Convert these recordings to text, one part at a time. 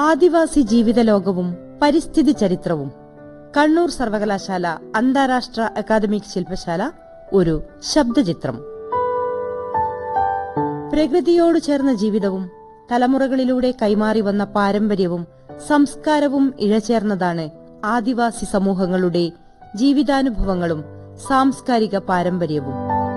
ആദിവാസി ജീവിതലോകവും പരിസ്ഥിതി ചരിത്രവും കണ്ണൂർ സർവകലാശാല അന്താരാഷ്ട്ര അക്കാദമിക് ശില്പശാല ഒരു ശബ്ദചിത്രം പ്രകൃതിയോട് ചേർന്ന ജീവിതവും തലമുറകളിലൂടെ കൈമാറി വന്ന പാരമ്പര്യവും സംസ്കാരവും ഇഴചേർന്നതാണ് ആദിവാസി സമൂഹങ്ങളുടെ ജീവിതാനുഭവങ്ങളും സാംസ്കാരിക പാരമ്പര്യവും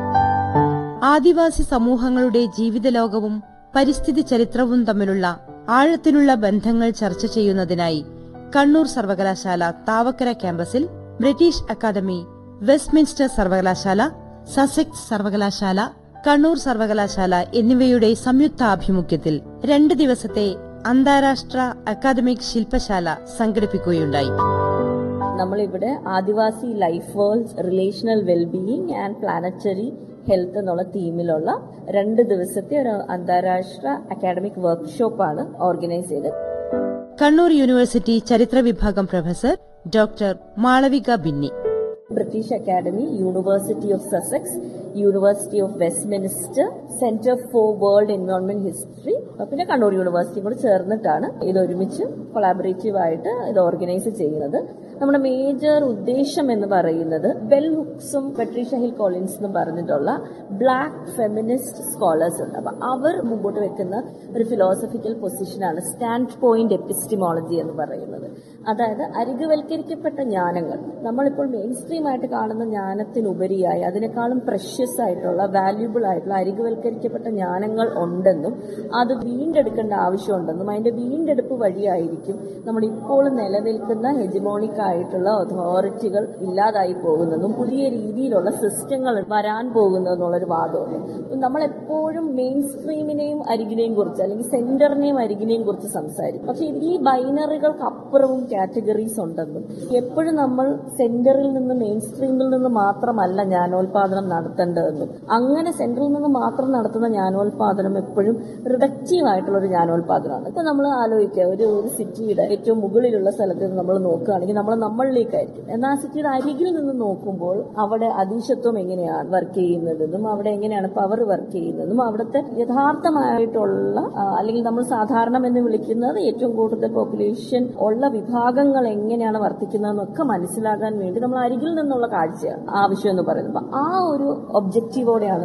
ആദിവാസി സമൂഹങ്ങളുടെ ജീവിതലോകവും പരിസ്ഥിതി ചരിത്രവും തമ്മിലുള്ള ആഴത്തിലുള്ള ബന്ധങ്ങൾ ചർച്ച ചെയ്യുന്നതിനായി കണ്ണൂർ സർവകലാശാല താവക്കര ക്യാമ്പസിൽ ബ്രിട്ടീഷ് അക്കാദമി വെസ്റ്റ്മിൻസ്റ്റർ സർവകലാശാല സസെക്സ് സർവകലാശാല കണ്ണൂർ സർവകലാശാല എന്നിവയുടെ സംയുക്താഭിമുഖ്യത്തിൽ രണ്ട് ദിവസത്തെ അന്താരാഷ്ട്ര അക്കാദമിക് ശില്പശാല സംഘടിപ്പിക്കുകയുണ്ടായി നമ്മളിവിടെ Adivasi life worlds relational wellbeing and planetary health എന്നുള്ള തീമിലുള്ള രണ്ട് ദിവസത്തെ ഒരു അന്താരാഷ്ട്ര അക്കാഡമിക് വർക്ക്ഷോപ്പാണ് ഓർഗനൈസ് ചെയ്തത് കണ്ണൂർ യൂണിവേഴ്സിറ്റി ചരിത്ര വിഭാഗം professor doctor Malavika Binny British academy university of Sussex university of Westminster centre for world environment history പിന്നെ കണ്ണൂർ യൂണിവേഴ്സിറ്റിയും കൂടെ ചേർന്നിട്ടാണ് ഇത് ഒരുമിച്ച് കൊളാബറേറ്റീവ് ആയിട്ട് ഇത് ഓർഗനൈസ് ചെയ്യുന്നത് നമ്മുടെ മേജർ ഉദ്ദേശം എന്ന് പറയുന്നത് ബെൽ ഹുക്സും പെട്രീഷ ഹിൽ കോളിൻസ് എന്നും പറഞ്ഞിട്ടുള്ള ബ്ലാക്ക് ഫെമിനിസ്റ്റ് സ്കോളേഴ്സ് ഉണ്ട് അപ്പൊ അവർ മുമ്പോട്ട് വെക്കുന്ന ഒരു ഫിലോസഫിക്കൽ പൊസിഷനാണ് സ്റ്റാൻഡ് പോയിന്റ് എപ്പിസ്റ്റിമോളജി എന്ന് പറയുന്നത് അതായത് അരികുവൽക്കരിക്കപ്പെട്ട ജ്ഞാനങ്ങൾ നമ്മളിപ്പോൾ മെയിൻ സ്ട്രീം ആയിട്ട് കാണുന്ന ജ്ഞാനത്തിനുപരിയായി അതിനേക്കാളും പ്രഷ്യസ് ആയിട്ടുള്ള വാല്യൂബിൾ ആയിട്ടുള്ള അരികുവൽക്കരിക്കപ്പെട്ട ജ്ഞാനങ്ങൾ ഉണ്ടെന്നും അത് വീണ്ടെടുക്കേണ്ട ആവശ്യമുണ്ടെന്നും അതിന്റെ വീണ്ടെടുപ്പ് വഴിയായിരിക്കും നമ്മൾ ഇപ്പോൾ നിലനിൽക്കുന്ന ഹെജിമോണിക് ആയിട്ടുള്ള അതോറിറ്റികൾ ഇല്ലാതായി പോകുന്നതും പുതിയ രീതിയിലുള്ള സിസ്റ്റങ്ങൾ വരാൻ പോകുന്നതെന്നുള്ളൊരു വാദമുണ്ട് നമ്മൾ എപ്പോഴും മെയിൻ സ്ട്രീമിനെയും അരികിനെയും കുറിച്ച് അല്ലെങ്കിൽ സെന്ററിനെയും അരികിനെയും കുറിച്ച് സംസാരിക്കും പക്ഷെ ഈ ബൈനറികൾക്ക് അപ്പുറവും കാറ്റഗറീസ് ഉണ്ടെന്നും എപ്പോഴും നമ്മൾ സെന്ററിൽ നിന്ന് മെയിൻ സ്ട്രീമിൽ നിന്ന് മാത്രമല്ല ജ്ഞാനോൽപാദനം നടത്തേണ്ടതെന്നും അങ്ങനെ സെന്ററിൽ നിന്ന് മാത്രം നടത്തുന്ന ജ്ഞാനോൽപാദനം എപ്പോഴും റിഡക്റ്റീവ് ആയിട്ടുള്ള ഒരു ജ്ഞാനോൽപാദനമാണ് ഇപ്പൊ നമ്മൾ ആലോചിക്കുക ഒരു ഒരു സിറ്റിയുടെ ഏറ്റവും മുകളിലുള്ള സ്ഥലത്ത് നിന്ന് നമ്മൾ നോക്കുകയാണെങ്കിൽ നമ്മൾ നമ്മളിലേക്കായിരിക്കും എന്നാൽ ആ സിറ്റിയുടെ അരികിൽ നിന്ന് നോക്കുമ്പോൾ അവിടെ അതീശത്വം എങ്ങനെയാണ് വർക്ക് ചെയ്യുന്നതെന്നും അവിടെ എങ്ങനെയാണ് പവർ വർക്ക് ചെയ്യുന്നതെന്നും അവിടുത്തെ യഥാർത്ഥമായിട്ടുള്ള ആ, അല്ലെങ്കിൽ നമ്മൾ സാധാരണ എന്ന് വിളിക്കുന്നത് ഏറ്റവും കൂടുതൽ പോപ്പുലേഷൻ ഉള്ള വിഭാഗങ്ങൾ എങ്ങനെയാണ് വർത്തിക്കുന്നതെന്നൊക്കെ മനസ്സിലാകാൻ വേണ്ടി നമ്മൾ അരികിൽ നിന്നുള്ള കാഴ്ചയാണ് ആവശ്യം എന്ന് പറയുന്നത് അപ്പൊ ആ ഒരു ഒബ്ജക്റ്റീവോടെയാണ്